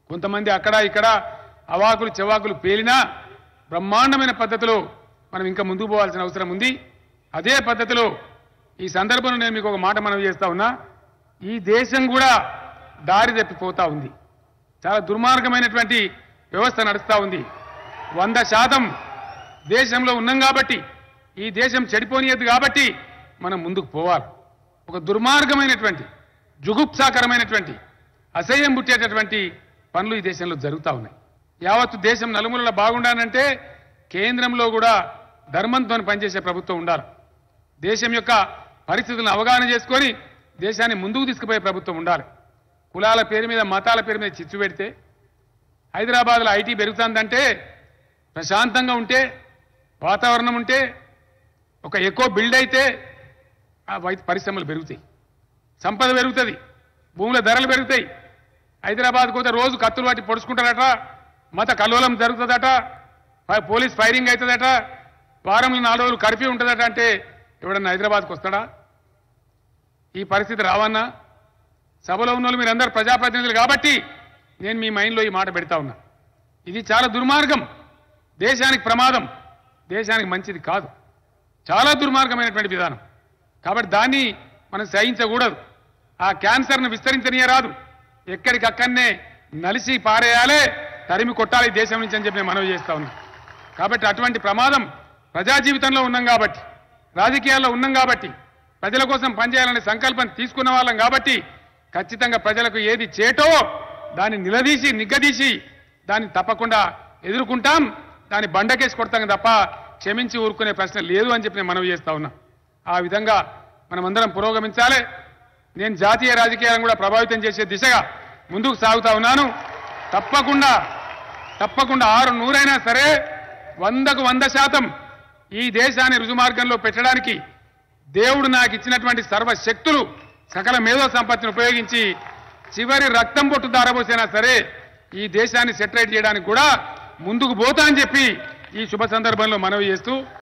కొంతమంది అక్కడ ఇక్కడ అవాకులు చెవాకులు పేలినా బ్రహ్మాండమైన పద్ధతిలో మనం ఇంకా ముందుకు పోవాల్సిన అవసరం ఉంది అదే పద్ధతిలో ఈ సందర్భంలో నేను మీకు ఒక మాట మనవి చేస్తా ఉన్నా ఈ దేశం కూడా దారి తప్పిపోతా ఉంది చాలా దుర్మార్గమైనటువంటి వ్యవస్థ నడుస్తూ ఉంది వంద శాతం దేశంలో ఉన్నాం కాబట్టి ఈ దేశం చెడిపోనియద్దు కాబట్టి మనం ముందుకు పోవాలి ఒక దుర్మార్గమైనటువంటి జుగుప్సాకరమైనటువంటి అసహ్యం పుట్టేటటువంటి పనులు ఈ దేశంలో జరుగుతూ ఉన్నాయి యావత్తు దేశం నలుమూలల బాగుండాలంటే కేంద్రంలో కూడా ధర్మంతో పనిచేసే ప్రభుత్వం ఉండాలి దేశం యొక్క పరిస్థితులను అవగాహన చేసుకొని దేశాన్ని ముందుకు తీసుకుపోయే ప్రభుత్వం ఉండాలి కులాల పేరు మీద మతాల పేరు మీద చిచ్చు పెడితే హైదరాబాద్లో ఐటీ పెరుగుతుందంటే ప్రశాంతంగా ఉంటే వాతావరణం ఉంటే ఒక ఎక్కువ బిల్డ్ అయితే ఆ వై పరిశ్రమలు పెరుగుతాయి సంపద పెరుగుతుంది భూముల ధరలు పెరుగుతాయి హైదరాబాద్ పోతే రోజు కత్తులు పట్టి పొడుచుకుంటారట మత కల్లోలం జరుగుతుందట ఫై- పోలీస్ ఫైరింగ్ అవుతుందట వారంలో నాలుగు రోజులు కర్ఫ్యూ ఉంటుందట అంటే ఎవడన్నా హైదరాబాద్కి వస్తాడా ఈ పరిస్థితి రావన్నా సభలో ఉన్న వాళ్ళు మీరందరూ ప్రజాప్రతినిధులు కాబట్టి నేను మీ మైండ్లో ఈ మాట పెడతా ఉన్నా ఇది చాలా దుర్మార్గం దేశానికి ప్రమాదం దేశానికి మంచిది కాదు చాలా దుర్మార్గమైనటువంటి విధానం కాబట్టి దాన్ని మనం సహించకూడదు ఆ క్యాన్సర్ను విస్తరించనీయరాదు ఎక్కడికక్కడనే నలిసి పారేయాలే తరిమి కొట్టాలి ఈ దేశం నుంచి అని చెప్పి నేను మనవి చేస్తా ఉన్నా కాబట్టి అటువంటి ప్రమాదం ప్రజా జీవితంలో ఉన్నాం కాబట్టి రాజకీయాల్లో ఉన్నాం కాబట్టి ప్రజల కోసం పనిచేయాలనే సంకల్పం తీసుకున్న వాళ్ళం కాబట్టి ఖచ్చితంగా ప్రజలకు ఏది చేటో దాన్ని నిలదీసి నిగ్గదీసి దాన్ని తప్పకుండా ఎదుర్కొంటాం దాన్ని బండకేసి కొడతాం తప్ప క్షమించి ఊరుకునే ప్రశ్న లేదు అని చెప్పి నేను మనవి చేస్తా ఉన్నా ఆ విధంగా మనమందరం పురోగమించాలి నేను జాతీయ రాజకీయాలను కూడా ప్రభావితం చేసే దిశగా ముందుకు సాగుతా ఉన్నాను తప్పకుండా తప్పకుండా ఆరు నూరైనా సరే వందకు వంద శాతం ఈ దేశాన్ని రుజుమార్గంలో పెట్టడానికి దేవుడు నాకు ఇచ్చినటువంటి సర్వశక్తులు సకల మేధో సంపత్తిని ఉపయోగించి చివరి రక్తం పొట్టు దారబోసైనా సరే ఈ దేశాన్ని సెటరేట్ చేయడానికి కూడా ముందుకు పోతా అని చెప్పి ఈ శుభ సందర్భంలో మనవి చేస్తూ